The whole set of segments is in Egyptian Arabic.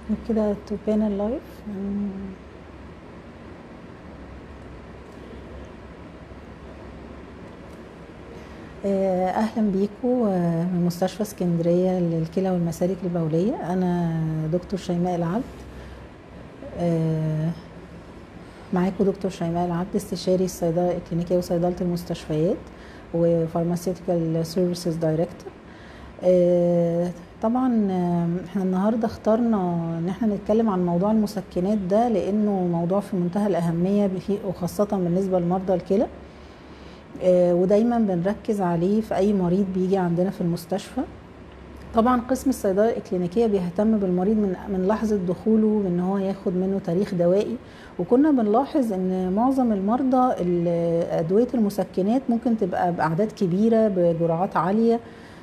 كده تبان اللايف آه، اهلا بيكم آه، من مستشفى اسكندريه للكلى والمسالك البوليه انا دكتور شيماء العبد آه، معاكم دكتور شيماء العبد استشاري الصيدله الكلينيكيه وصيدله المستشفيات وفارماسيوتيكال سيرفيسز دايركتور طبعا آه، احنا النهارده اخترنا ان احنا نتكلم عن موضوع المسكنات ده لانه موضوع في منتهى الاهميه بفي- وخاصه بالنسبه لمرضى الكلى آه، ودايما بنركز عليه في اي مريض بيجي عندنا في المستشفى طبعا قسم الصيدله الكلينيكيه بيهتم بالمريض من من لحظه دخوله بان هو ياخد منه تاريخ دوائي وكنا بنلاحظ ان معظم المرضى ال- ادويه المسكنات ممكن تبقى باعداد كبيره بجرعات عاليه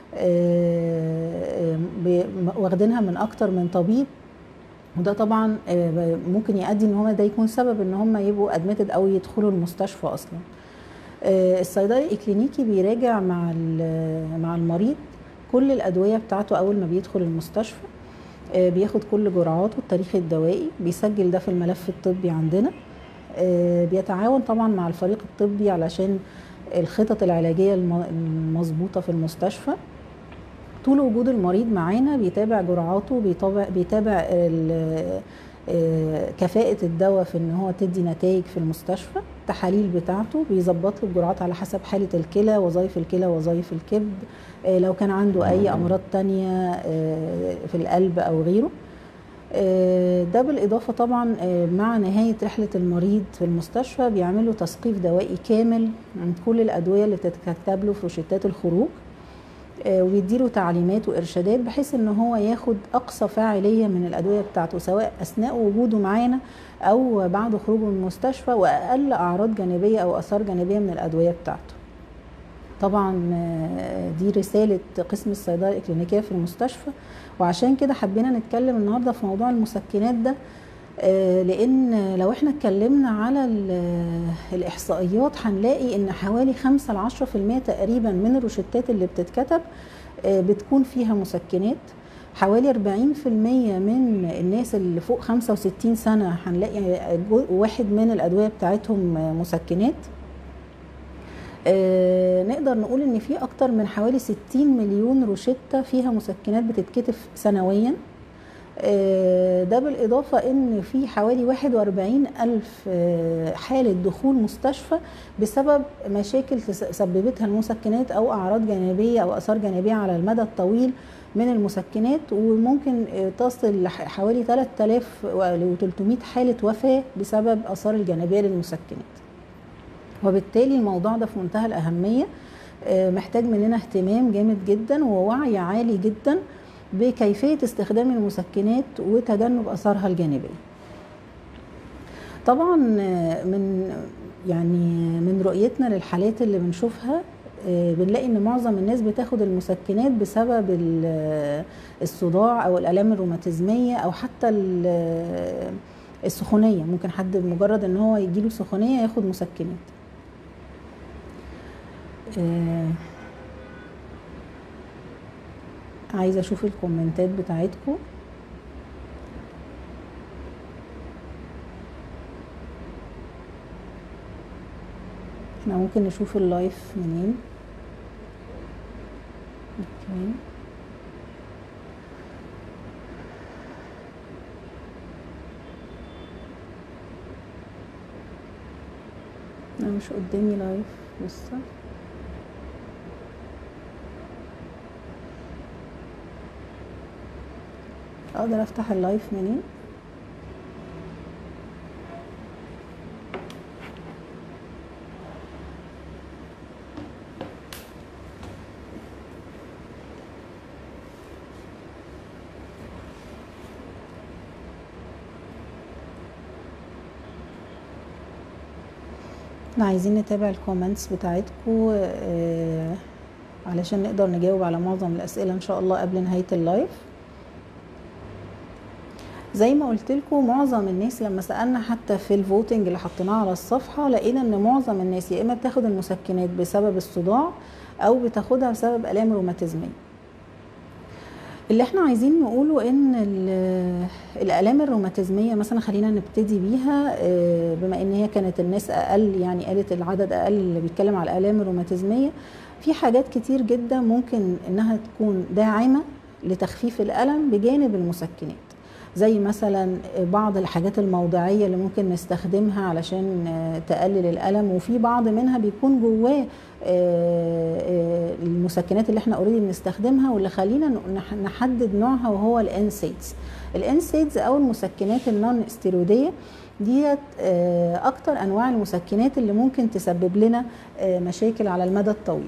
آه، ب- واخدينها من اكتر من طبيب وده طبعا آه، ممكن يؤدي ان هو ده يكون سبب ان هم يبقوا ادمتد او يدخلوا المستشفى اصلا آه، الصيدلي الكلينيكي بيراجع مع ال- مع المريض كل الادويه بتاعته اول ما بيدخل المستشفى آه، بياخد كل جرعاته التاريخ الدوائي بيسجل ده في الملف الطبي عندنا آه، بيتعاون طبعا مع الفريق الطبي علشان الخطط العلاجيه الم- المظبوطه في المستشفى طول وجود المريض معانا بيتابع جرعاته بيتابع بيتابع ال- آه، كفاءة الدواء في ان هو تدي نتائج في المستشفى التحاليل بتاعته بيظبط له الجرعات على حسب حالة الكلى وظائف الكلى وظائف الكبد آه، لو كان عنده اي امراض تانية آه، في القلب او غيره آه، ده بالاضافه طبعا آه، مع نهايه رحله المريض في المستشفى بيعملوا تثقيف دوائي كامل عن كل الادويه اللي بتتكتب له في روشتات الخروج آه، ويديله تعليمات وارشادات بحيث ان هو ياخد اقصى فاعليه من الادويه بتاعته سواء اثناء وجوده معانا او بعد خروجه من المستشفى واقل اعراض جانبيه او اثار جانبيه من الادويه بتاعته طبعا آه، دي رساله قسم الصيدله الكلينيكيه في المستشفى وعشان كده حبينا نتكلم النهارده في موضوع المسكنات ده آه، لان لو احنا اتكلمنا على ال- الاحصائيات هنلاقي ان حوالي 5 ل 10% تقريبا من الروشتات اللي بتتكتب آه، بتكون فيها مسكنات حوالي 40% من الناس اللي فوق 65 سنه هنلاقي جو- واحد من الادويه بتاعتهم آه، مسكنات آه، نقدر نقول ان في اكتر من حوالي 60 مليون روشتة فيها مسكنات بتتكتب سنويا آه، ده بالإضافة إن في حوالي 41 ألف آه، حالة دخول مستشفى بسبب مشاكل تس- سببتها المسكنات أو أعراض جانبية أو آثار جانبية على المدى الطويل من المسكنات وممكن آه، تصل لحوالي 3300 حالة وفاة بسبب آثار الجانبية للمسكنات وبالتالي الموضوع ده في منتهى الأهمية آه، محتاج مننا اهتمام جامد جدا ووعي عالي جدا بكيفية استخدام المسكنات وتجنب أثارها الجانبية طبعا آه، من يعني من رؤيتنا للحالات اللي بنشوفها آه، بنلاقي ان معظم الناس بتاخد المسكنات بسبب ال- الصداع او الالام الروماتيزميه او حتى ال- السخونيه ممكن حد مجرد ان هو يجيله سخونيه ياخد مسكنات آه، عايزه اشوف الكومنتات بتاعتكم احنا ممكن نشوف اللايف منين اوكي انا مش قدامي لايف لسه اقدر افتح اللايف منين احنا عايزين نتابع الكومنتس بتاعتكم آه علشان نقدر نجاوب على معظم الاسئله ان شاء الله قبل نهايه اللايف زي ما قلت لكم معظم الناس لما سالنا حتى في الفوتنج اللي حطيناه على الصفحه لقينا ان معظم الناس يا اما بتاخد المسكنات بسبب الصداع او بتاخدها بسبب الام روماتيزميه اللي احنا عايزين نقوله ان ال- الالام الروماتيزميه مثلا خلينا نبتدي بيها آه، بما ان هي كانت الناس اقل يعني قالت العدد اقل اللي بيتكلم على الالام الروماتيزميه في حاجات كتير جدا ممكن انها تكون داعمه لتخفيف الالم بجانب المسكنات زي مثلا بعض الحاجات الموضعيه اللي ممكن نستخدمها علشان آه، تقلل الالم وفي بعض منها بيكون جواه آه، آه، المسكنات اللي احنا اوريدي بنستخدمها واللي خلينا نح- نحدد نوعها وهو الانسيدز الانسيدز او المسكنات النون استيرويديه ديت آه، اكتر انواع المسكنات اللي ممكن تسبب لنا آه، مشاكل على المدى الطويل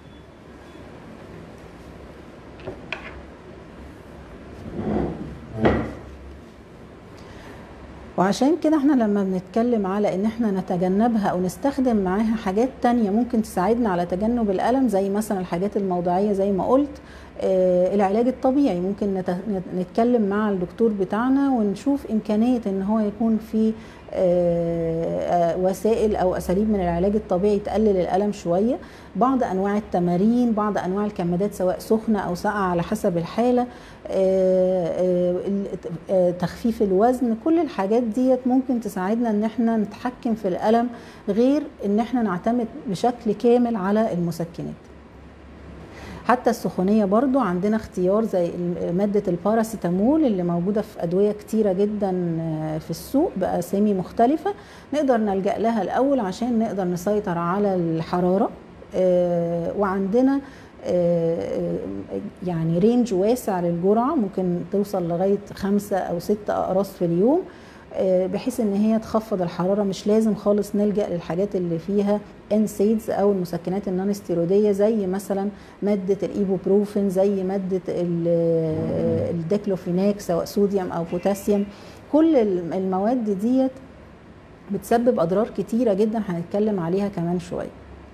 وعشان كده احنا لما بنتكلم على ان احنا نتجنبها او نستخدم معاها حاجات تانية ممكن تساعدنا على تجنب الألم زي مثلا الحاجات الموضعية زي ما قلت آه العلاج الطبيعي ممكن نت- نت- نتكلم مع الدكتور بتاعنا ونشوف إمكانية ان هو يكون في آه آه وسائل او اساليب من العلاج الطبيعي تقلل الالم شويه بعض انواع التمارين بعض انواع الكمادات سواء سخنه او ساقعه على حسب الحاله آه، آه، ال- آه، تخفيف الوزن كل الحاجات ديت ممكن تساعدنا ان احنا نتحكم في الالم غير ان احنا نعتمد بشكل كامل على المسكنات حتى السخونيه برضو عندنا اختيار زي ال- ماده الباراسيتامول اللي موجوده في ادويه كتيره جدا آه، في السوق باسامي مختلفه نقدر نلجا لها الاول عشان نقدر نسيطر على الحراره آه، وعندنا آه، آه، يعني رينج واسع للجرعه ممكن توصل لغايه خمسة او ستة اقراص في اليوم آه، بحيث ان هي تخفض الحراره مش لازم خالص نلجا للحاجات اللي فيها انسيدز او المسكنات النون ستيرويديه زي مثلا ماده الايبوبروفين زي ماده ال- الديكلوفيناك سواء صوديوم او بوتاسيوم كل الم- المواد ديت بتسبب اضرار كتيره جدا هنتكلم عليها كمان شويه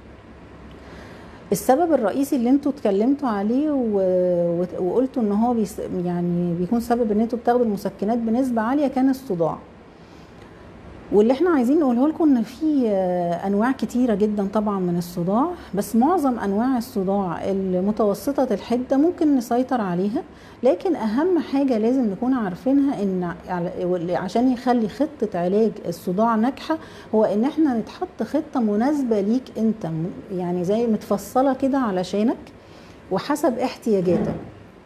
السبب الرئيسي اللي انتوا اتكلمتوا عليه و... وت- وقلتوا ان هو بيس... يعني بيكون سبب ان انتوا بتاخدوا المسكنات بنسبه عاليه كان الصداع واللي احنا عايزين نقوله لكم ان في آه، انواع كتيره جدا طبعا من الصداع بس معظم انواع الصداع المتوسطه الحده ممكن نسيطر عليها لكن اهم حاجه لازم نكون عارفينها ان على- واللي عشان يخلي خطه علاج الصداع ناجحه هو ان احنا نتحط خطه مناسبه ليك انت م- يعني زي متفصله كده علشانك وحسب احتياجاتك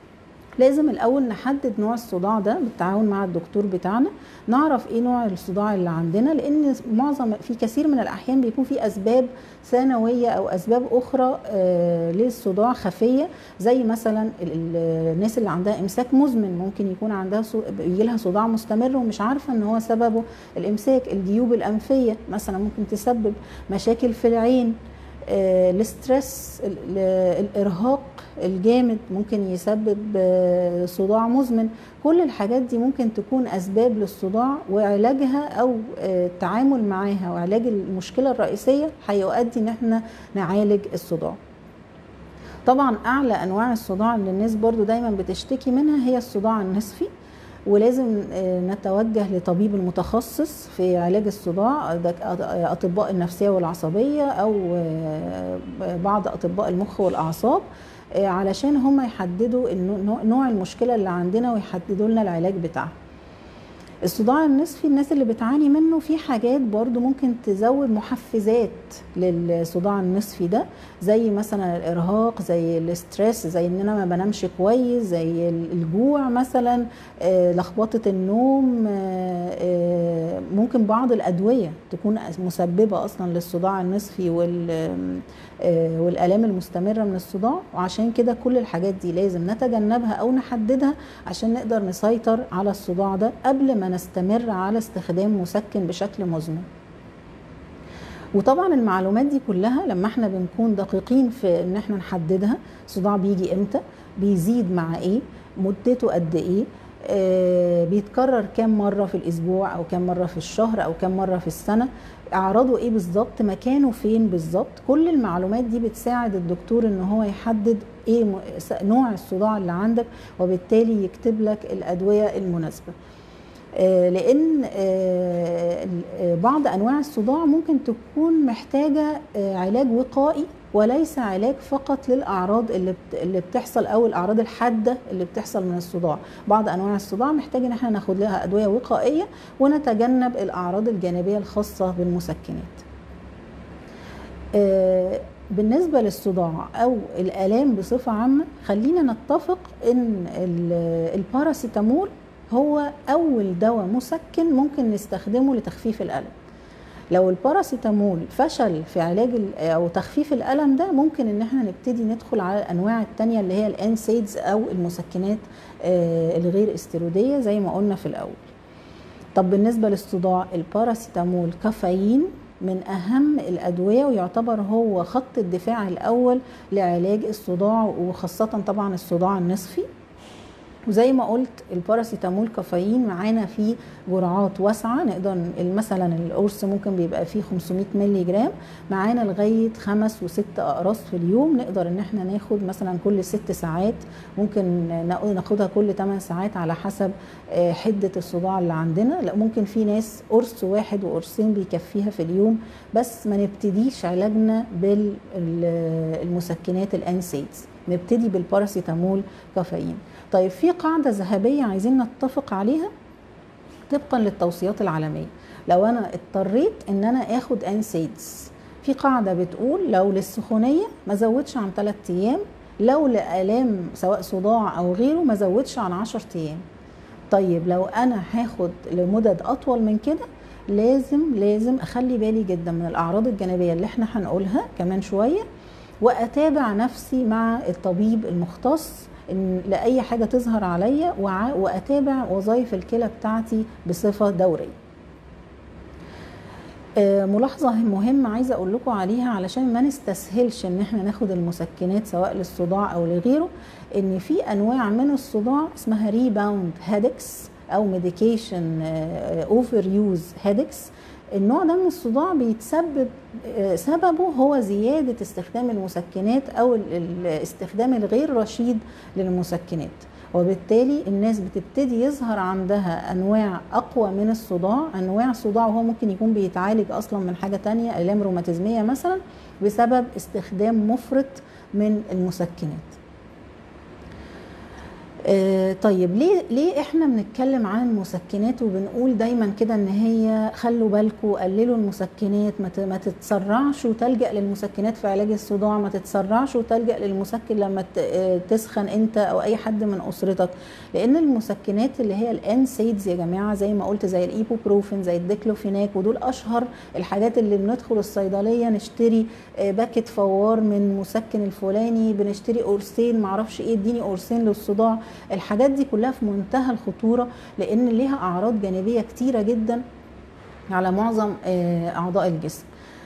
لازم الاول نحدد نوع الصداع ده بالتعاون مع الدكتور بتاعنا نعرف ايه نوع الصداع اللي عندنا لان معظم في كثير من الاحيان بيكون في اسباب ثانويه او اسباب اخرى آه للصداع خفيه زي مثلا ال- ال- الناس اللي عندها امساك مزمن ممكن يكون عندها يجي لها صداع مستمر ومش عارفه ان هو سببه الامساك الجيوب الانفيه مثلا ممكن تسبب مشاكل في العين آه، الاسترس ال- ال- الارهاق الجامد ممكن يسبب آه، صداع مزمن كل الحاجات دي ممكن تكون اسباب للصداع وعلاجها او آه، التعامل معاها وعلاج المشكله الرئيسيه هيؤدي ان احنا نعالج الصداع طبعا اعلى انواع الصداع اللي الناس برضو دايما بتشتكي منها هي الصداع النصفي ولازم آه، نتوجه لطبيب المتخصص في علاج الصداع ده اطباء النفسيه والعصبيه او آه، بعض اطباء المخ والاعصاب آه، علشان هم يحددوا النوع- نوع المشكله اللي عندنا ويحددوا لنا العلاج بتاعها الصداع النصفي الناس اللي بتعاني منه في حاجات برضو ممكن تزود محفزات للصداع النصفي ده زي مثلا الارهاق زي الاسترس زي ان انا ما بنامش كويس زي الجوع مثلا آه، لخبطه النوم آه، آه، ممكن بعض الادويه تكون مسببه اصلا للصداع النصفي وال آه، والالام المستمره من الصداع وعشان كده كل الحاجات دي لازم نتجنبها او نحددها عشان نقدر نسيطر على الصداع ده قبل ما نستمر على استخدام مسكن بشكل مزمن وطبعا المعلومات دي كلها لما احنا بنكون دقيقين في ان احنا نحددها الصداع بيجي امتى بيزيد مع ايه مدته قد ايه آه بيتكرر كام مره في الاسبوع او كام مره في الشهر او كام مره في السنه اعراضه ايه بالظبط مكانه فين بالظبط كل المعلومات دي بتساعد الدكتور ان هو يحدد ايه م- س- نوع الصداع اللي عندك وبالتالي يكتب لك الادويه المناسبه آه، لان آه، بعض انواع الصداع ممكن تكون محتاجه علاج وقائي وليس علاج فقط للاعراض اللي اللي بتحصل او الاعراض الحاده اللي بتحصل من الصداع بعض انواع الصداع محتاج ان احنا ناخد لها ادويه وقائيه ونتجنب الاعراض الجانبيه الخاصه بالمسكنات بالنسبة للصداع أو الآلام بصفة عامة خلينا نتفق إن الباراسيتامول هو أول دواء مسكن ممكن نستخدمه لتخفيف الألم لو الباراسيتامول فشل في علاج او تخفيف الالم ده ممكن ان احنا نبتدي ندخل على الانواع التانية اللي هي الانسيدز او المسكنات الغير استيروديه زي ما قلنا في الاول طب بالنسبه للصداع الباراسيتامول كافيين من اهم الادويه ويعتبر هو خط الدفاع الاول لعلاج الصداع وخاصه طبعا الصداع النصفي وزي ما قلت الباراسيتامول كافيين معانا فيه جرعات واسعه نقدر مثلا القرص ممكن بيبقى فيه 500 مللي جرام معانا لغايه خمس وست اقراص في اليوم نقدر ان احنا ناخد مثلا كل ست ساعات ممكن ناخدها كل 8 ساعات على حسب حده الصداع اللي عندنا لا ممكن في ناس قرص واحد وقرصين بيكفيها في اليوم بس ما نبتديش علاجنا بالمسكنات الانسيدز نبتدي بالباراسيتامول كافيين طيب في قاعدة ذهبية عايزين نتفق عليها طبقا للتوصيات العالمية لو أنا اضطريت إن أنا آخد أنسيدز في قاعدة بتقول لو للسخونية ما زودش عن 3 أيام لو لآلام سواء صداع أو غيره ما زودش عن 10 أيام طيب لو أنا هاخد لمدد أطول من كده لازم لازم أخلي بالي جدا من الأعراض الجانبية اللي احنا هنقولها كمان شوية وأتابع نفسي مع الطبيب المختص إن لاي حاجه تظهر عليا واتابع وظائف الكلى بتاعتي بصفه دوريه ملاحظة مهمة عايزة أقول لكم عليها علشان ما نستسهلش إن إحنا ناخد المسكنات سواء للصداع أو لغيره إن في أنواع من الصداع اسمها ريباوند هيدكس أو ميديكيشن أوفر يوز هيدكس النوع ده من الصداع بيتسبب سببه هو زيادة استخدام المسكنات أو الاستخدام الغير رشيد للمسكنات وبالتالي الناس بتبتدي يظهر عندها أنواع أقوى من الصداع أنواع صداع وهو ممكن يكون بيتعالج أصلا من حاجة تانية آلام روماتيزمية مثلا بسبب استخدام مفرط من المسكنات آه طيب ليه ليه احنا بنتكلم عن المسكنات وبنقول دايما كده ان هي خلوا بالكم قللوا المسكنات ما ما تتسرعش وتلجا للمسكنات في علاج الصداع ما تتسرعش وتلجا للمسكن لما تسخن انت او اي حد من اسرتك لان المسكنات اللي هي الانسيدز يا جماعه زي ما قلت زي الايبوبروفين زي الديكلوفيناك ودول اشهر الحاجات اللي بندخل الصيدليه نشتري باكت فوار من مسكن الفلاني بنشتري قرصين معرفش ايه اديني قرصين للصداع الحاجات دي كلها في منتهى الخطوره لان ليها اعراض جانبيه كتيره جدا على معظم اعضاء الجسم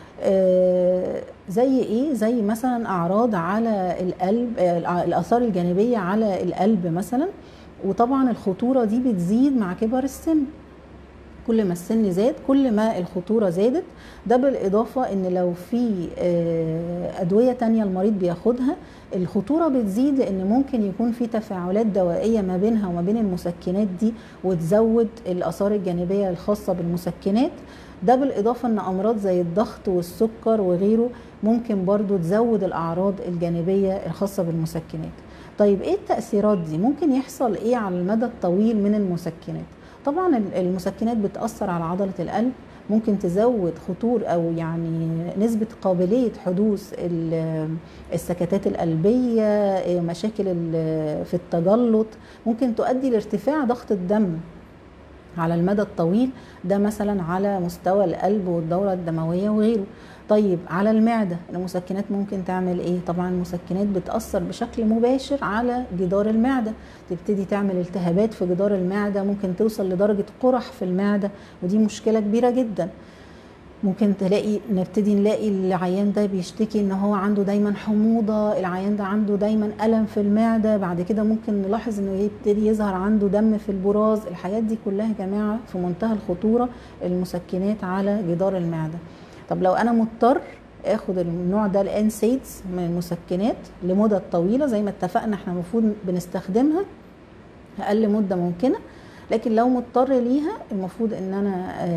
زي ايه زي مثلا اعراض على القلب الاثار الجانبيه على القلب مثلا وطبعا الخطوره دي بتزيد مع كبر السن كل ما السن زاد كل ما الخطوره زادت ده بالاضافه ان لو في ادويه تانية المريض بياخدها الخطوره بتزيد لان ممكن يكون في تفاعلات دوائيه ما بينها وما بين المسكنات دي وتزود الاثار الجانبيه الخاصه بالمسكنات ده بالاضافه ان امراض زي الضغط والسكر وغيره ممكن برضو تزود الاعراض الجانبيه الخاصه بالمسكنات طيب ايه التاثيرات دي ممكن يحصل ايه على المدى الطويل من المسكنات طبعا المسكنات بتاثر على عضله القلب ممكن تزود خطور او يعني نسبه قابليه حدوث السكتات القلبيه مشاكل في التجلط ممكن تؤدي لارتفاع ضغط الدم على المدى الطويل ده مثلا على مستوى القلب والدوره الدمويه وغيره طيب على المعده المسكنات ممكن تعمل ايه طبعا المسكنات بتاثر بشكل مباشر على جدار المعده تبتدي تعمل التهابات في جدار المعده ممكن توصل لدرجه قرح في المعده ودي مشكله كبيره جدا ممكن تلاقي نبتدي نلاقي العيان ده بيشتكي ان هو عنده دايما حموضه العيان ده عنده دايما الم في المعده بعد كده ممكن نلاحظ انه يبتدي يظهر عنده دم في البراز الحاجات دي كلها يا جماعه في منتهى الخطوره المسكنات على جدار المعده طب لو انا مضطر اخد النوع ده الانسيدز من المسكنات لمدة طويلة زي ما اتفقنا احنا المفروض بنستخدمها اقل مدة ممكنة لكن لو مضطر ليها المفروض ان انا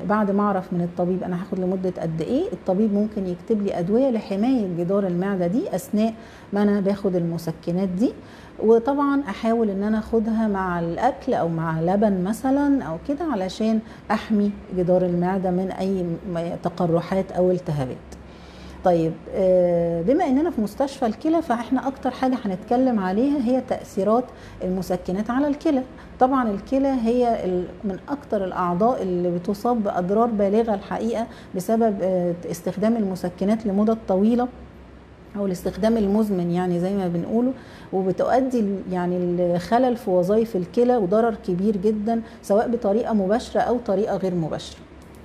بعد ما اعرف من الطبيب انا هاخد لمده قد ايه الطبيب ممكن يكتب لي ادويه لحمايه جدار المعده دي اثناء ما انا باخد المسكنات دي وطبعا احاول ان انا اخدها مع الاكل او مع لبن مثلا او كده علشان احمي جدار المعده من اي تقرحات او التهابات طيب بما اننا في مستشفى الكلى فاحنا اكتر حاجه هنتكلم عليها هي تاثيرات المسكنات على الكلى طبعا الكلى هي من اكتر الاعضاء اللي بتصاب باضرار بالغه الحقيقه بسبب استخدام المسكنات لمدة طويله او الاستخدام المزمن يعني زي ما بنقوله وبتؤدي يعني الخلل في وظائف الكلى وضرر كبير جدا سواء بطريقه مباشره او طريقه غير مباشره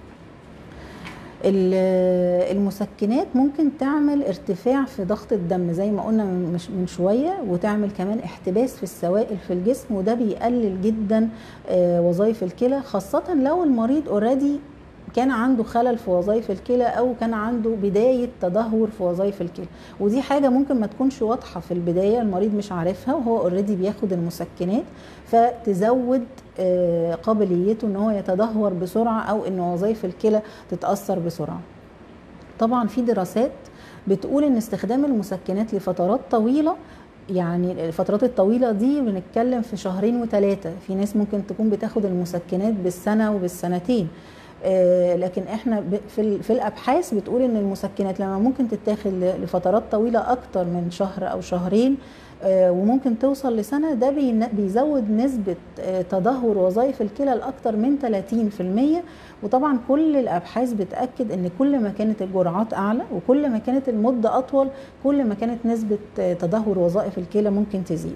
المسكنات ممكن تعمل ارتفاع في ضغط الدم زي ما قلنا من شويه وتعمل كمان احتباس في السوائل في الجسم وده بيقلل جدا وظائف الكلى خاصه لو المريض اوريدي كان عنده خلل في وظائف الكلى او كان عنده بدايه تدهور في وظائف الكلى ودي حاجه ممكن ما تكونش واضحه في البدايه المريض مش عارفها وهو اوريدي بياخد المسكنات فتزود قابليته ان هو يتدهور بسرعه او ان وظائف الكلى تتاثر بسرعه طبعا في دراسات بتقول ان استخدام المسكنات لفترات طويله يعني الفترات الطويلة دي بنتكلم في شهرين وثلاثة في ناس ممكن تكون بتاخد المسكنات بالسنة وبالسنتين آه لكن احنا في, في الابحاث بتقول ان المسكنات لما ممكن تتاخد لفترات طويله اكتر من شهر او شهرين آه وممكن توصل لسنه ده بيزود نسبه آه تدهور وظائف الكلى لاكثر من 30% وطبعا كل الابحاث بتاكد ان كل ما كانت الجرعات اعلى وكل ما كانت المده اطول كل ما كانت نسبه تدهور وظائف الكلى ممكن تزيد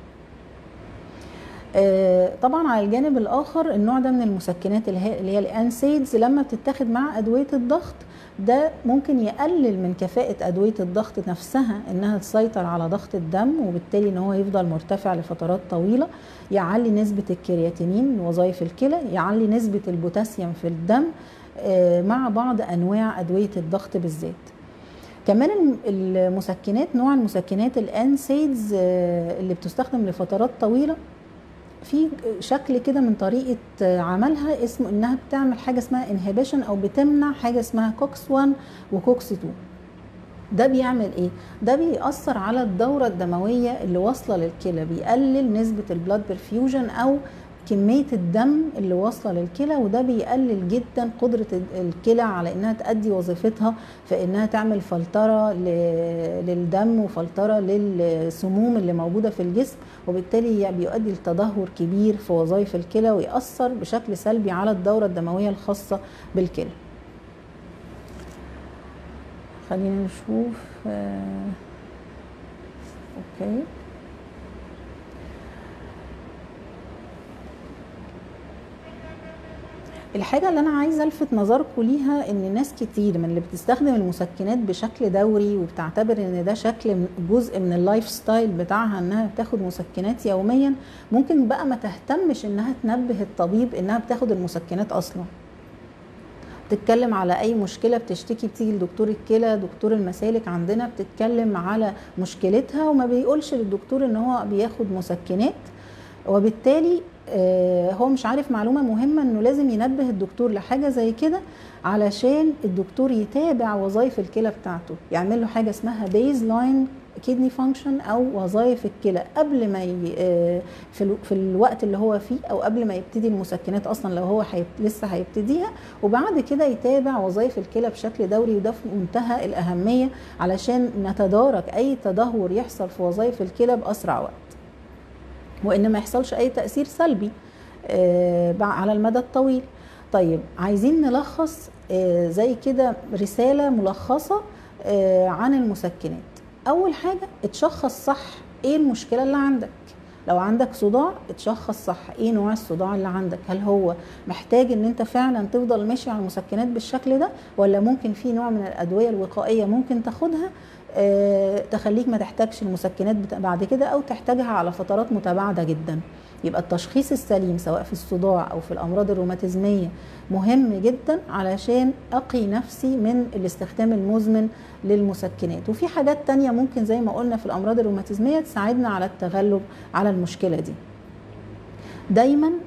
طبعا على الجانب الاخر النوع ده من المسكنات اللي هي اللي هي الانسيدز لما بتتاخد مع ادويه الضغط ده ممكن يقلل من كفاءه ادويه الضغط نفسها انها تسيطر على ضغط الدم وبالتالي ان هو يفضل مرتفع لفترات طويله يعلي نسبه الكرياتينين وظائف الكلى يعلي نسبه البوتاسيوم في الدم مع بعض انواع ادويه الضغط بالذات كمان المسكنات نوع المسكنات الانسيدز اللي بتستخدم لفترات طويله في شكل كده من طريقه عملها اسمه انها بتعمل حاجه اسمها انهبيشن او بتمنع حاجه اسمها كوكس 1 وكوكس 2 ده بيعمل ايه ده بيأثر على الدورة الدموية اللي واصلة للكلى بيقلل نسبة البلاد برفيوجن او كمية الدم اللي واصلة للكلى وده بيقلل جدا قدرة الكلى على انها تأدي وظيفتها في انها تعمل فلترة للدم وفلترة للسموم اللي موجودة في الجسم وبالتالي بيؤدي لتدهور كبير في وظائف الكلى ويأثر بشكل سلبي على الدورة الدموية الخاصة بالكلى خلينا نشوف آه... اوكي الحاجة اللي أنا عايزة ألفت نظركم ليها إن ناس كتير من اللي بتستخدم المسكنات بشكل دوري وبتعتبر إن ده شكل جزء من اللايف ستايل بتاعها إنها بتاخد مسكنات يوميا ممكن بقى ما تهتمش إنها تنبه الطبيب إنها بتاخد المسكنات أصلا بتتكلم على اي مشكله بتشتكي بتيجي لدكتور الكلى دكتور المسالك عندنا بتتكلم على مشكلتها وما بيقولش للدكتور ان هو بياخد مسكنات وبالتالي هو مش عارف معلومه مهمه انه لازم ينبه الدكتور لحاجه زي كده علشان الدكتور يتابع وظائف الكلى بتاعته يعمل له حاجه اسمها بيز لاين كيدني فانكشن او وظائف الكلى قبل ما ي... في, في الوقت اللي هو فيه او قبل ما يبتدي المسكنات اصلا لو هو حيب... لسه هيبتديها وبعد كده يتابع وظائف الكلى بشكل دوري وده في منتهى الاهميه علشان نتدارك اي تدهور يحصل في وظائف الكلى باسرع وقت وان ما يحصلش اي تاثير سلبي على المدى الطويل طيب عايزين نلخص زي كده رساله ملخصه عن المسكنات اول حاجه اتشخص صح ايه المشكله اللي عندك لو عندك صداع اتشخص صح ايه نوع الصداع اللي عندك هل هو محتاج ان انت فعلا تفضل ماشي على المسكنات بالشكل ده ولا ممكن في نوع من الادويه الوقائيه ممكن تاخدها أه تخليك ما تحتاجش المسكنات بعد كده او تحتاجها على فترات متباعده جدا يبقى التشخيص السليم سواء في الصداع او في الامراض الروماتيزميه مهم جدا علشان اقي نفسي من الاستخدام المزمن للمسكنات وفي حاجات تانية ممكن زي ما قلنا في الامراض الروماتيزميه تساعدنا على التغلب على المشكله دي دايما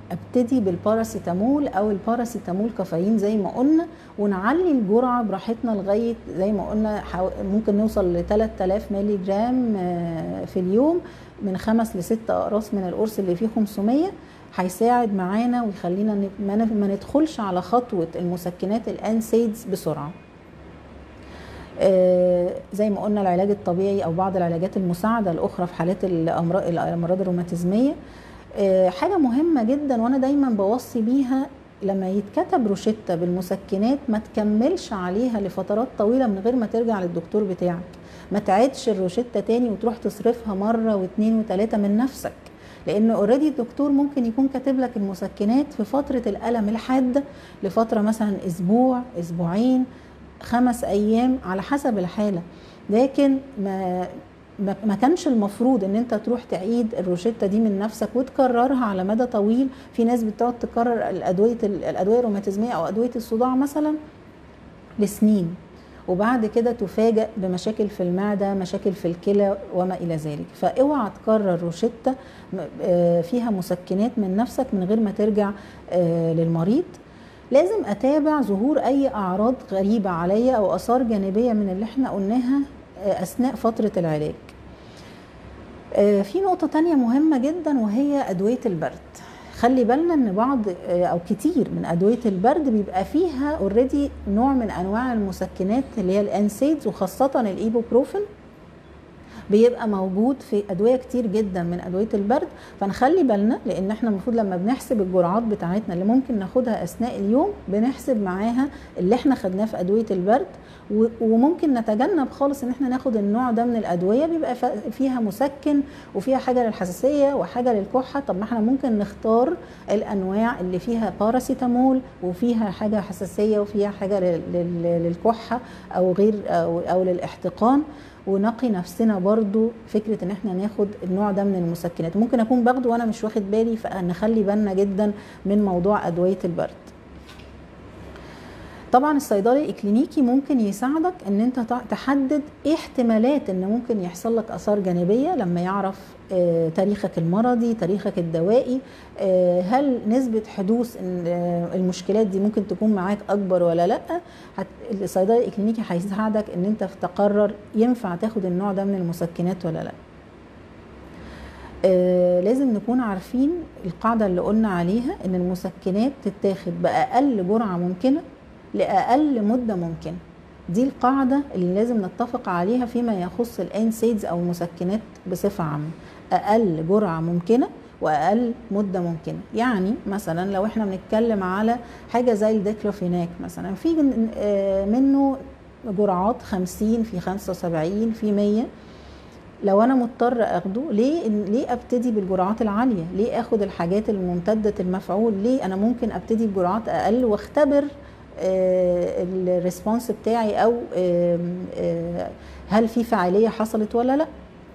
ابتدي بالباراسيتامول او الباراسيتامول كافيين زي ما قلنا ونعلي الجرعه براحتنا لغايه زي ما قلنا ممكن نوصل ل 3000 مللي جرام في اليوم من خمس لست اقراص من القرص اللي فيه 500 هيساعد معانا ويخلينا ما ندخلش على خطوه المسكنات الانسيدز بسرعه زي ما قلنا العلاج الطبيعي او بعض العلاجات المساعده الاخرى في حالات الامراض الامراض الروماتيزميه حاجه مهمه جدا وانا دايما بوصي بيها لما يتكتب روشته بالمسكنات ما تكملش عليها لفترات طويله من غير ما ترجع للدكتور بتاعك ما تعيدش الروشته تاني وتروح تصرفها مره واثنين وثلاثه من نفسك لان اوريدي الدكتور ممكن يكون كاتب لك المسكنات في فتره الالم الحاده لفتره مثلا اسبوع اسبوعين خمس ايام على حسب الحاله لكن ما ما كانش المفروض ان انت تروح تعيد الروشته دي من نفسك وتكررها على مدى طويل في ناس بتقعد تكرر الادويه الادويه الروماتيزميه او ادويه الصداع مثلا لسنين وبعد كده تفاجأ بمشاكل في المعدة مشاكل في الكلى وما إلى ذلك فاوعى تكرر روشتة فيها مسكنات من نفسك من غير ما ترجع للمريض لازم اتابع ظهور اي اعراض غريبه عليا او اثار جانبيه من اللي احنا قلناها اثناء فتره العلاج في نقطه تانية مهمه جدا وهي ادويه البرد خلي بالنا ان بعض او كتير من ادويه البرد بيبقى فيها اوريدي نوع من انواع المسكنات اللي هي الانسيدز وخاصه الايبوبروفين بيبقى موجود في ادويه كتير جدا من ادويه البرد فنخلي بالنا لان احنا المفروض لما بنحسب الجرعات بتاعتنا اللي ممكن ناخدها اثناء اليوم بنحسب معاها اللي احنا خدناه في ادويه البرد وممكن نتجنب خالص ان احنا ناخد النوع ده من الادويه بيبقى فيها مسكن وفيها حاجه للحساسيه وحاجه للكحه طب ما احنا ممكن نختار الانواع اللي فيها باراسيتامول وفيها حاجه حساسيه وفيها حاجه للكحه او غير او, أو للاحتقان ونقي نفسنا برضو فكرة ان احنا ناخد النوع ده من المسكنات ممكن اكون باخده وانا مش واخد بالي فنخلي بالنا جدا من موضوع ادوية البرد طبعا الصيدلي الاكلينيكي ممكن يساعدك ان انت تحدد ايه احتمالات ان ممكن يحصل لك اثار جانبيه لما يعرف اه تاريخك المرضي تاريخك الدوائي اه هل نسبه حدوث اه المشكلات دي ممكن تكون معاك اكبر ولا لا الصيدلي الاكلينيكي هيساعدك ان انت تقرر ينفع تاخد النوع ده من المسكنات ولا لا آه لازم نكون عارفين القاعدة اللي قلنا عليها ان المسكنات تتاخد بأقل جرعة ممكنة لأقل مدة ممكنة دي القاعدة اللي لازم نتفق عليها فيما يخص الانسيدز او المسكنات بصفة عامة اقل جرعة ممكنة واقل مدة ممكنة يعني مثلا لو احنا بنتكلم على حاجة زي الديكلوفيناك مثلا في منه جرعات 50 في 75 في 100 لو انا مضطر اخده ليه ليه ابتدي بالجرعات العاليه ليه اخد الحاجات الممتده المفعول ليه انا ممكن ابتدي بجرعات اقل واختبر الريسبونس بتاعي او هل في فعاليه حصلت ولا لا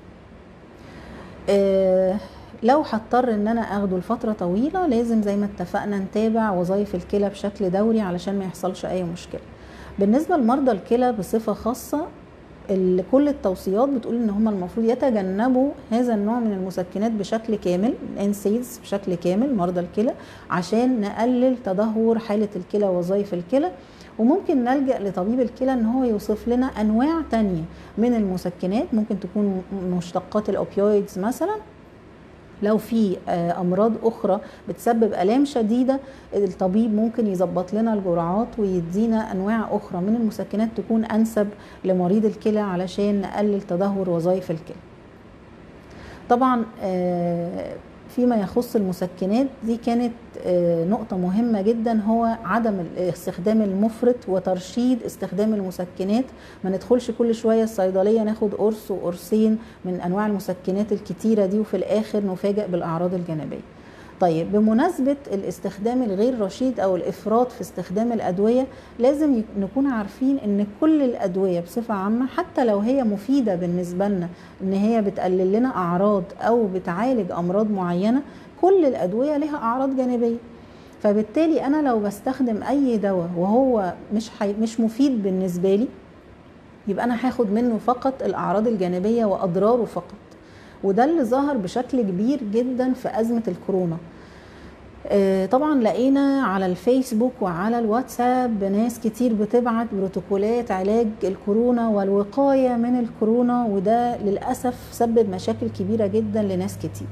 لو هضطر ان انا اخده لفتره طويله لازم زي ما اتفقنا نتابع وظائف الكلى بشكل دوري علشان ما يحصلش اي مشكله بالنسبه لمرضى الكلى بصفه خاصه كل التوصيات بتقول ان هم المفروض يتجنبوا هذا النوع من المسكنات بشكل كامل انسيدز بشكل كامل مرضى الكلى عشان نقلل تدهور حاله الكلى ووظائف الكلى وممكن نلجا لطبيب الكلى ان هو يوصف لنا انواع تانية من المسكنات ممكن تكون مشتقات الاوبيويدز مثلا لو في امراض اخرى بتسبب الام شديده الطبيب ممكن يظبط لنا الجرعات ويدينا انواع اخرى من المسكنات تكون انسب لمريض الكلى علشان نقلل تدهور وظائف الكلى طبعا فيما يخص المسكنات دي كانت نقطة مهمة جدا هو عدم الاستخدام المفرط وترشيد استخدام المسكنات ما ندخلش كل شوية الصيدلية ناخد قرص وقرصين من أنواع المسكنات الكتيرة دي وفي الآخر نفاجأ بالأعراض الجانبية طيب بمناسبة الاستخدام الغير رشيد أو الإفراط في استخدام الأدوية لازم نكون عارفين إن كل الأدوية بصفة عامة حتى لو هي مفيدة بالنسبة لنا إن هي بتقلل لنا أعراض أو بتعالج أمراض معينة كل الأدوية لها أعراض جانبية فبالتالي أنا لو بستخدم أي دواء وهو مش حي... مش مفيد بالنسبة لي يبقى أنا هاخد منه فقط الأعراض الجانبية وأضراره فقط وده اللي ظهر بشكل كبير جدا في أزمة الكورونا آه، طبعا لقينا على الفيسبوك وعلى الواتساب ناس كتير بتبعت بروتوكولات علاج الكورونا والوقاية من الكورونا وده للأسف سبب مشاكل كبيرة جدا لناس كتير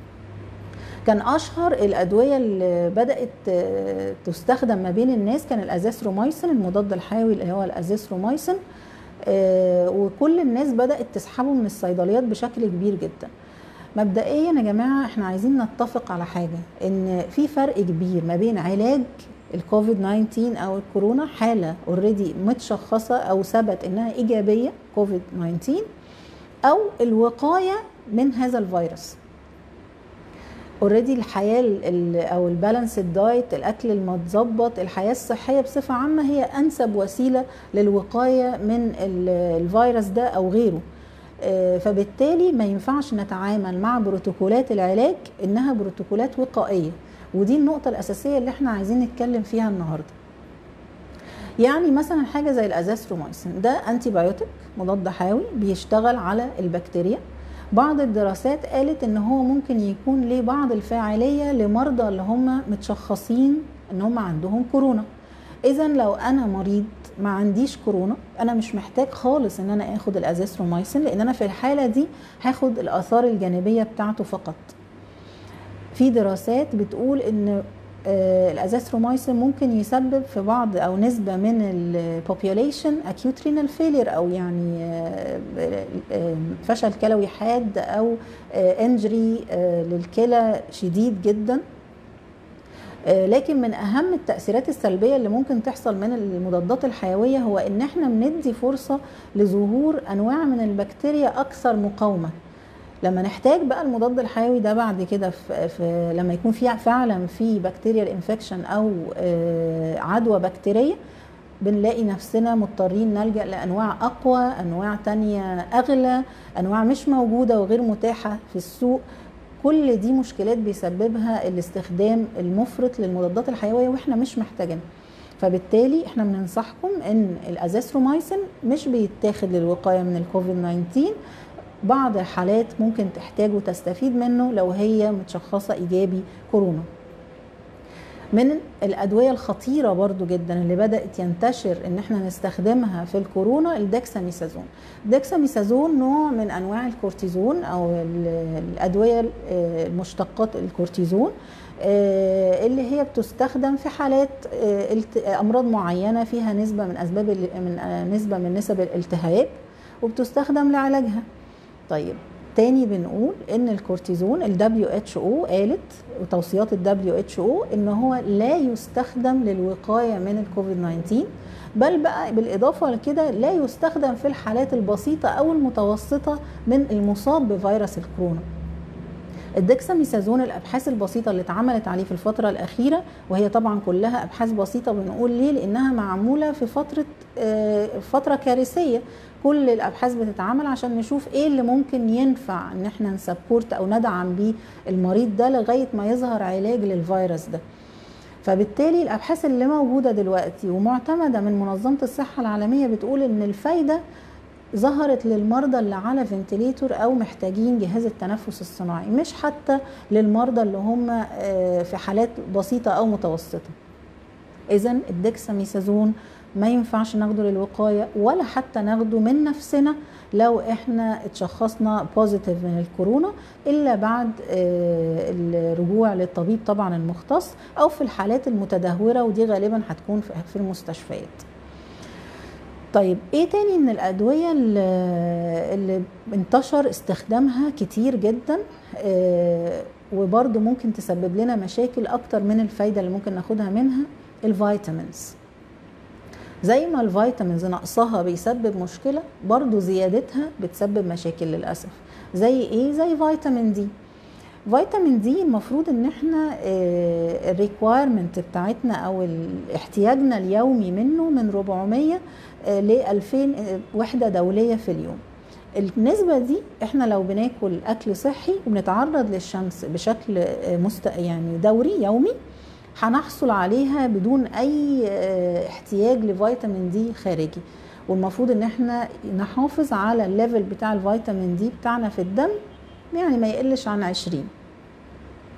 كان اشهر الادويه اللي بدات آه، تستخدم ما بين الناس كان الازاثرومايسين المضاد الحيوي اللي هو الازاثرومايسين آه، وكل الناس بدات تسحبه من الصيدليات بشكل كبير جدا مبدئيا يا جماعه احنا عايزين نتفق على حاجه ان في فرق كبير ما بين علاج الكوفيد 19 او الكورونا حاله اوريدي متشخصه او ثبت انها ايجابيه كوفيد 19 او الوقايه من هذا الفيروس اوريدي الحياه ال- ال- او البالانس الدايت الاكل المتظبط الحياه الصحيه بصفه عامه هي انسب وسيله للوقايه من ال- الفيروس ده او غيره آه، فبالتالي ما ينفعش نتعامل مع بروتوكولات العلاج انها بروتوكولات وقائيه ودي النقطه الاساسيه اللي احنا عايزين نتكلم فيها النهارده يعني مثلا حاجه زي الازاثرومايسين ده انتي بايوتيك مضاد حيوي بيشتغل على البكتيريا بعض الدراسات قالت ان هو ممكن يكون ليه بعض الفاعليه لمرضى اللي هم متشخصين ان هم عندهم كورونا اذا لو انا مريض ما عنديش كورونا انا مش محتاج خالص ان انا اخد الازاثرومايسين لان انا في الحاله دي هاخد الاثار الجانبيه بتاعته فقط في دراسات بتقول ان آه، الازاثرومايسين ممكن يسبب في بعض او نسبه من البوبيوليشن acute renal failure او يعني آه، آه، فشل كلوي حاد او انجري للكلى شديد جدا آه، لكن من اهم التاثيرات السلبيه اللي ممكن تحصل من المضادات الحيويه هو ان احنا بندي فرصه لظهور انواع من البكتيريا اكثر مقاومه لما نحتاج بقى المضاد الحيوي ده بعد كده في, في لما يكون في فعلا في بكتيريال انفكشن او آه، عدوى بكتيريه بنلاقي نفسنا مضطرين نلجا لانواع اقوى انواع تانية اغلى انواع مش موجوده وغير متاحه في السوق كل دي مشكلات بيسببها الاستخدام المفرط للمضادات الحيويه واحنا مش محتاجينها فبالتالي احنا بننصحكم ان الازاثرومايسين مش بيتاخد للوقايه من الكوفيد 19 بعض الحالات ممكن تحتاج وتستفيد منه لو هي متشخصه ايجابي كورونا من الادويه الخطيره برضو جدا اللي بدات ينتشر ان احنا نستخدمها في الكورونا الدكساميثازون الدكساميثازون نوع من انواع الكورتيزون او ال- الادويه آه، المشتقات الكورتيزون آه، اللي هي بتستخدم في حالات آه، الت- امراض معينه فيها نسبه من اسباب ال- من آه، نسبه من نسب الالتهاب وبتستخدم لعلاجها طيب تاني بنقول ان الكورتيزون ال WHO قالت وتوصيات ال WHO ان هو لا يستخدم للوقايه من الكوفيد 19 بل بقى بالاضافه لكده لا يستخدم في الحالات البسيطه او المتوسطه من المصاب بفيروس الكورونا الدكساميثازون الابحاث البسيطه اللي اتعملت عليه في الفتره الاخيره وهي طبعا كلها ابحاث بسيطه بنقول ليه لانها معموله في فتره آه، فتره كارثيه كل الابحاث بتتعمل عشان نشوف ايه اللي ممكن ينفع ان احنا نسبورت او ندعم بيه المريض ده لغايه ما يظهر علاج للفيروس ده فبالتالي الابحاث اللي موجوده دلوقتي ومعتمده من منظمه الصحه العالميه بتقول ان الفايده ظهرت للمرضى اللي على فنتليتور او محتاجين جهاز التنفس الصناعي مش حتى للمرضى اللي هم آه، في حالات بسيطه او متوسطه اذا الدكساميثازون ما ينفعش ناخده للوقايه ولا حتى ناخده من نفسنا لو احنا اتشخصنا بوزيتيف من الكورونا الا بعد آه، الرجوع للطبيب طبعا المختص او في الحالات المتدهوره ودي غالبا هتكون في- في المستشفيات طيب ايه تاني من الادويه اللي, اللي انتشر استخدامها كتير جدا آه وبرضه ممكن تسبب لنا مشاكل اكتر من الفايده اللي ممكن ناخدها منها الفيتامينز زي ما الفيتامينز نقصها بيسبب مشكله برضه زيادتها بتسبب مشاكل للاسف زي ايه زي فيتامين دي فيتامين دي المفروض ان احنا الريكوايرمنت بتاعتنا او ال- احتياجنا اليومي منه من 400 ل 2000 وحده دوليه في اليوم النسبه دي احنا لو بناكل اكل صحي وبنتعرض للشمس بشكل آه، مست يعني دوري يومي هنحصل عليها بدون اي آه، احتياج لفيتامين دي خارجي والمفروض ان احنا نحافظ على الليفل بتاع الفيتامين دي بتاعنا في الدم يعني ما يقلش عن 20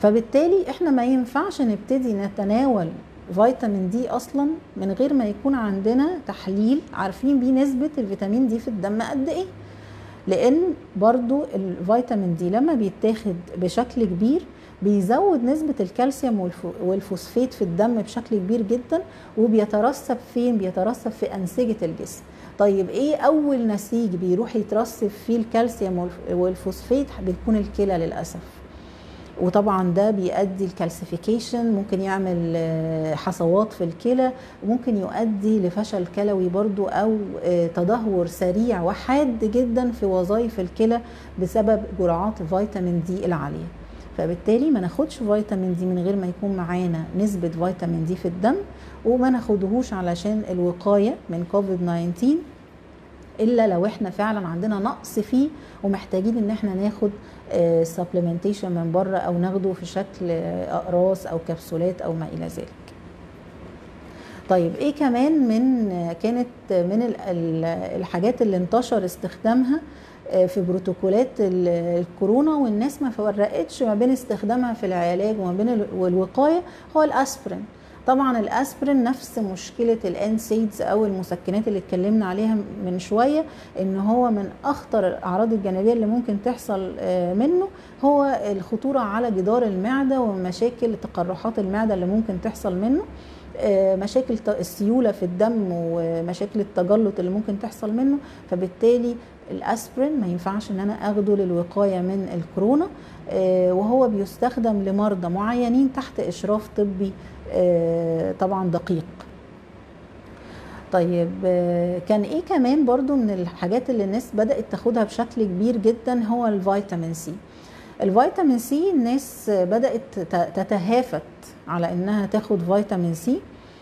فبالتالي احنا ما ينفعش نبتدي نتناول فيتامين دي اصلا من غير ما يكون عندنا تحليل عارفين بيه نسبه الفيتامين دي في الدم قد ايه لان برضو الفيتامين دي لما بيتاخد بشكل كبير بيزود نسبة الكالسيوم والفوسفات في الدم بشكل كبير جدا وبيترسب فين؟ بيترسب في أنسجة الجسم طيب ايه اول نسيج بيروح يترسب فيه الكالسيوم والفوسفات بتكون الكلى للاسف وطبعا ده بيؤدي الكالسيفيكيشن ممكن يعمل حصوات في الكلى وممكن يؤدي لفشل كلوي برضو او تدهور سريع وحاد جدا في وظائف الكلى بسبب جرعات فيتامين دي العاليه فبالتالي ما ناخدش فيتامين دي من غير ما يكون معانا نسبه فيتامين دي في الدم وما ناخدهوش علشان الوقايه من كوفيد 19 الا لو احنا فعلا عندنا نقص فيه ومحتاجين ان احنا ناخد سبلمنتيشن من بره او ناخده في شكل اقراص او كبسولات او ما الى ذلك طيب ايه كمان من كانت من الحاجات اللي انتشر استخدامها في بروتوكولات الكورونا والناس ما فرقتش ما بين استخدامها في العلاج وما بين الوقايه هو الاسبرين طبعا الاسبرين نفس مشكله الانسيدز او المسكنات اللي اتكلمنا عليها من شويه ان هو من اخطر الاعراض الجانبيه اللي ممكن تحصل منه هو الخطوره على جدار المعده ومشاكل تقرحات المعده اللي ممكن تحصل منه مشاكل السيوله في الدم ومشاكل التجلط اللي ممكن تحصل منه فبالتالي الاسبرين ما ينفعش ان انا اخده للوقايه من الكورونا وهو بيستخدم لمرضى معينين تحت اشراف طبي طبعا دقيق طيب كان ايه كمان برضو من الحاجات اللي الناس بدأت تاخدها بشكل كبير جدا هو الفيتامين سي الفيتامين سي الناس بدأت تتهافت على انها تاخد فيتامين سي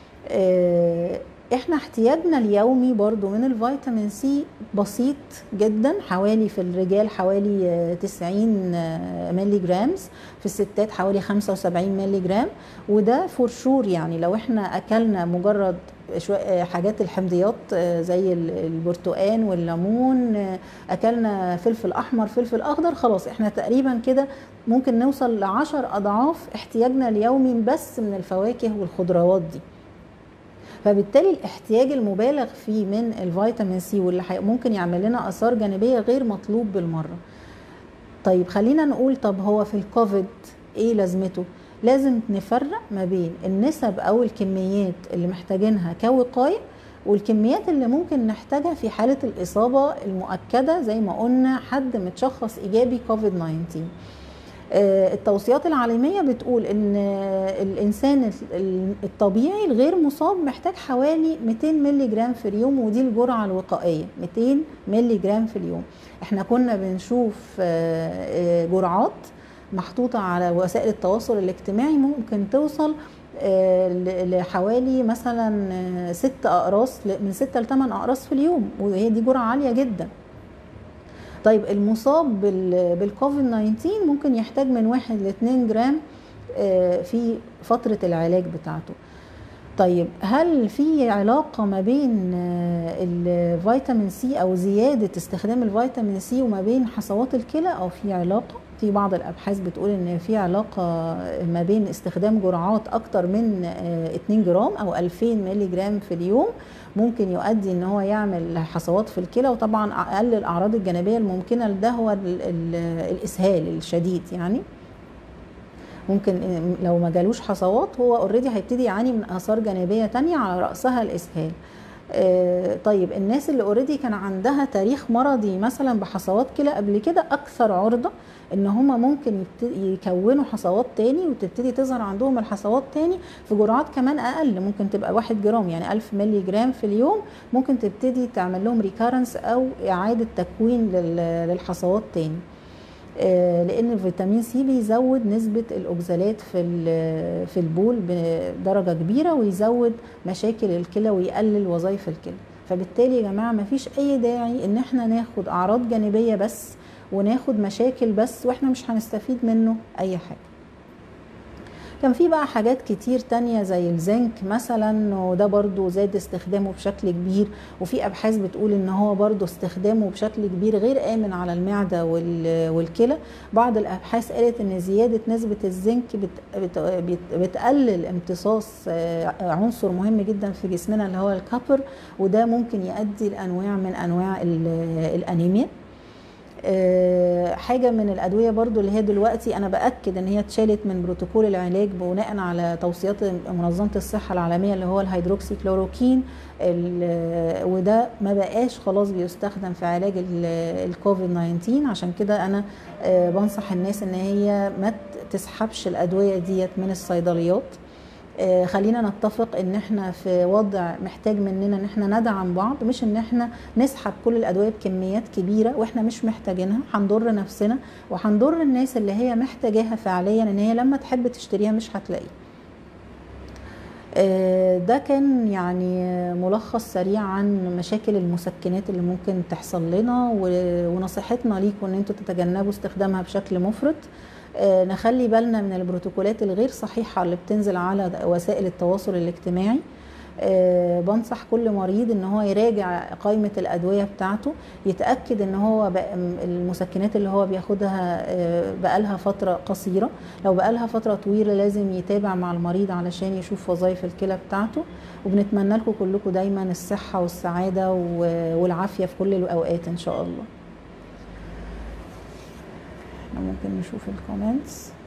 احنا احتياجنا اليومي برضو من الفيتامين سي بسيط جدا حوالي في الرجال حوالي 90 ملي جرامز في الستات حوالي 75 ملي جرام وده فور شور يعني لو احنا اكلنا مجرد حاجات الحمضيات زي البرتقان والليمون اكلنا فلفل احمر فلفل اخضر خلاص احنا تقريبا كده ممكن نوصل لعشر اضعاف احتياجنا اليومي بس من الفواكه والخضروات دي فبالتالي الاحتياج المبالغ فيه من الفيتامين سي واللي ممكن يعمل لنا اثار جانبيه غير مطلوب بالمره طيب خلينا نقول طب هو في الكوفيد ايه لازمته لازم نفرق ما بين النسب او الكميات اللي محتاجينها كوقايه والكميات اللي ممكن نحتاجها في حاله الاصابه المؤكده زي ما قلنا حد متشخص ايجابي كوفيد 19 التوصيات العالمية بتقول ان الانسان الطبيعي الغير مصاب محتاج حوالي 200 ملي جرام في اليوم ودي الجرعة الوقائية 200 ملي جرام في اليوم احنا كنا بنشوف جرعات محطوطة على وسائل التواصل الاجتماعي ممكن توصل لحوالي مثلا ست اقراص من ستة لثمان اقراص في اليوم وهي دي جرعة عالية جدا طيب المصاب بالكوفيد 19 ممكن يحتاج من 1 ل 2 جرام في فترة العلاج بتاعته طيب هل في علاقة ما بين الفيتامين سي أو زيادة استخدام الفيتامين سي وما بين حصوات الكلى أو في علاقة؟ في بعض الأبحاث بتقول إن في علاقة ما بين استخدام جرعات أكتر من 2 جرام أو 2000 ملي جرام في اليوم ممكن يؤدي ان هو يعمل حصوات في الكلى وطبعا اقل الاعراض الجانبيه الممكنه لده هو ال ال الاسهال الشديد يعني ممكن لو ما جالوش حصوات هو اوريدي هيبتدي يعاني من اثار جانبيه تانية على راسها الاسهال طيب الناس اللي اوريدي كان عندها تاريخ مرضي مثلا بحصوات كلى قبل كده اكثر عرضه ان هما ممكن يكونوا حصوات تاني وتبتدي تظهر عندهم الحصوات تاني في جرعات كمان اقل ممكن تبقى واحد جرام يعني 1000 ملي جرام في اليوم ممكن تبتدي تعمل لهم ريكارنس او اعاده تكوين للحصوات تاني لان الفيتامين سي بيزود نسبه الاوكزالات في في البول بدرجه كبيره ويزود مشاكل الكلى ويقلل وظائف الكلى فبالتالي يا جماعه ما فيش اي داعي ان احنا ناخد اعراض جانبيه بس وناخد مشاكل بس واحنا مش هنستفيد منه اي حاجه كان في بقى حاجات كتير تانية زي الزنك مثلا وده برضو زاد استخدامه بشكل كبير وفي ابحاث بتقول ان هو برضو استخدامه بشكل كبير غير امن على المعده والكلى بعض الابحاث قالت ان زياده نسبه الزنك بت بت بت بتقلل امتصاص عنصر مهم جدا في جسمنا اللي هو الكابر وده ممكن يؤدي لانواع من انواع الانيميا حاجه من الادويه برضو اللي هي دلوقتي انا باكد ان هي اتشالت من بروتوكول العلاج بناء على توصيات منظمه الصحه العالميه اللي هو الهيدروكسي كلوروكين وده ما بقاش خلاص بيستخدم في علاج الكوفيد 19 عشان كده انا بنصح الناس ان هي ما تسحبش الادويه ديت من الصيدليات خلينا نتفق ان احنا في وضع محتاج مننا ان احنا ندعم بعض مش ان احنا نسحب كل الادويه بكميات كبيره واحنا مش محتاجينها هنضر نفسنا وهنضر الناس اللي هي محتاجاها فعليا ان هي لما تحب تشتريها مش هتلاقيها ده كان يعني ملخص سريع عن مشاكل المسكنات اللي ممكن تحصل لنا ونصيحتنا ليكم ان انتوا تتجنبوا استخدامها بشكل مفرط نخلي بالنا من البروتوكولات الغير صحيحة اللي بتنزل على وسائل التواصل الاجتماعي بنصح كل مريض ان هو يراجع قائمة الادوية بتاعته يتأكد ان هو المسكنات اللي هو بياخدها بقالها فترة قصيرة لو بقالها فترة طويلة لازم يتابع مع المريض علشان يشوف وظائف الكلى بتاعته وبنتمنى لكم كلكم دايما الصحة والسعادة والعافية في كل الاوقات ان شاء الله احنا ممكن نشوف الكومنتس